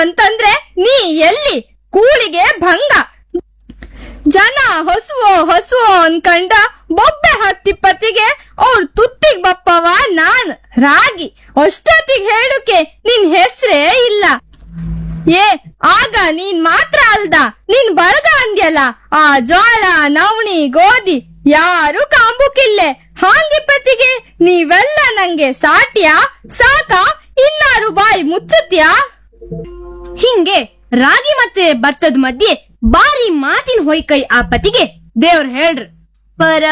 ಬಂತಂದ್ರೆ ನೀ ಎಲ್ಲಿ ಕೂಳಿಗೆ ಭಂಗ ಜನ ಹೊಸುವೋ ಹೊಸುವೋ ಅನ್ಕಂಡ ಬೊಬ್ಬೆ ಹತ್ತಿ ಪತಿಗೆ ಅವ್ರ ತುತ್ತಿಗ್ ಬಪ್ಪವ ನಾನ್ ರಾಗಿ ಅಷ್ಟೊತ್ತಿಗ್ ಹೇಳುಕೆ ನಿನ್ ಹೆಸ್ರೇ ಇಲ್ಲ ಏ ಆಗ ನೀನ್ ಮಾತ್ರ ಅಲ್ದ ನೀನ್ ಬಳಗ ಅಂದ್ಯಲ್ಲ ಆ ಜೋಳ ನವಣಿ ಗೋಧಿ ಯಾರು ಕಾಂಬುಕಿಲ್ಲೆ ಹಾಂಗಿಪ್ಪತ್ತಿಗೆ ನೀವೆಲ್ಲ ನಂಗೆ ಸಾಟ್ಯಾ ಸಾಕ ಇನ್ನಾರು ಬಾಯಿ ಮುಚ್ಚುತ್ಯಾ ಹಿಂಗೆ ರಾಗಿ ಮತ್ತೆ ಭತ್ತದ ಮಧ್ಯೆ ಬಾರಿ ಮಾತಿನ ಹೊಯ್ಕೈ ಆ ಪತಿಗೆ ದೇವ್ರ ಹೇಳ್ರಿ ಪರ